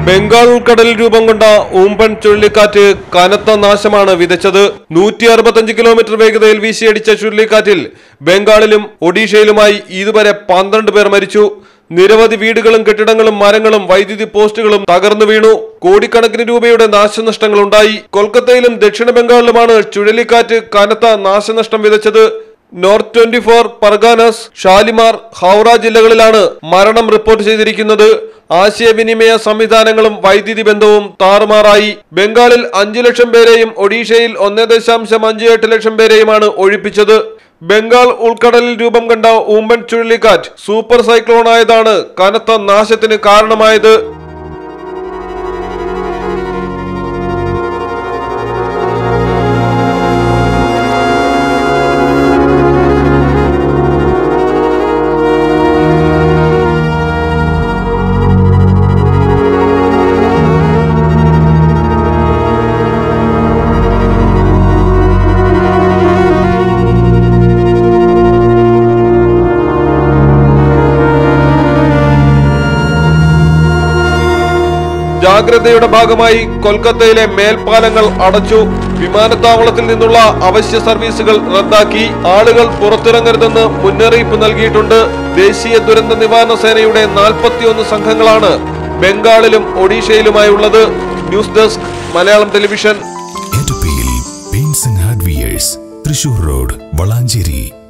ബംഗാൾ ഉൾക്കടലിൽ രൂപം കൊണ്ട ഊമ്പൻ ചുഴലിക്കാറ്റ് കനത്ത നാശമാണ് വിതച്ചത് നൂറ്റി അറുപത്തഞ്ച് കിലോമീറ്റർ വേഗതയിൽ വീശിയടിച്ച ചുഴലിക്കാറ്റിൽ ബംഗാളിലും ഒഡീഷയിലുമായി ഇതുവരെ പന്ത്രണ്ട് പേർ മരിച്ചു നിരവധി വീടുകളും കെട്ടിടങ്ങളും മരങ്ങളും വൈദ്യുതി പോസ്റ്റുകളും തകർന്നു വീണു കോടിക്കണക്കിന് രൂപയുടെ നാശനഷ്ടങ്ങൾ ഉണ്ടായി കൊൽക്കത്തയിലും ദക്ഷിണ ബംഗാളിലുമാണ് ചുഴലിക്കാറ്റ് കനത്ത നാശനഷ്ടം വിതച്ചത് north twenty four Parganas Shalimar Howrah ജില്ലകളിലാണ് മരണം റിപ്പോർട്ട് ചെയ്തിരിക്കുന്നത് ആശയവിനിമയ സംവിധാനങ്ങളും വൈദ്യുതി ബന്ധവും താറുമാറായി ബംഗാളിൽ അഞ്ചു ലക്ഷം പേരെയും ഒഡീഷയിൽ ഒന്നേ ദശാംശം അഞ്ച് എട്ട് ലക്ഷം പേരെയുമാണ് ഒഴിപ്പിച്ചത് ബംഗാൾ ഉൾക്കടലിൽ രൂപം കണ്ട ഊമ്പൻ ചുഴലിക്കാറ്റ് സൂപ്പർ സൈക്ലോൺ ആയതാണ് കനത്ത നാശത്തിന് കാരണമായത് ജാഗ്രതയുടെ ഭാഗമായി കൊൽക്കത്തയിലെ മേൽപ്പാലങ്ങൾ അടച്ചു വിമാനത്താവളത്തിൽ നിന്നുള്ള അവശ്യ സർവീസുകൾ റദ്ദാക്കി ആളുകൾ പുറത്തിറങ്ങരുതെന്ന് മുന്നറിയിപ്പ് നൽകിയിട്ടുണ്ട് ദേശീയ ദുരന്ത നിവാരണ സേനയുടെ നാൽപ്പത്തിയൊന്ന് സംഘങ്ങളാണ് ബംഗാളിലും ഒഡീഷയിലുമായി ഉള്ളത് ന്യൂസ് ഡെസ്ക് മലയാളം ടെലിവിഷൻ എറ്റപ്പിയിൽ paints and hardwares Thrissur road Valanchery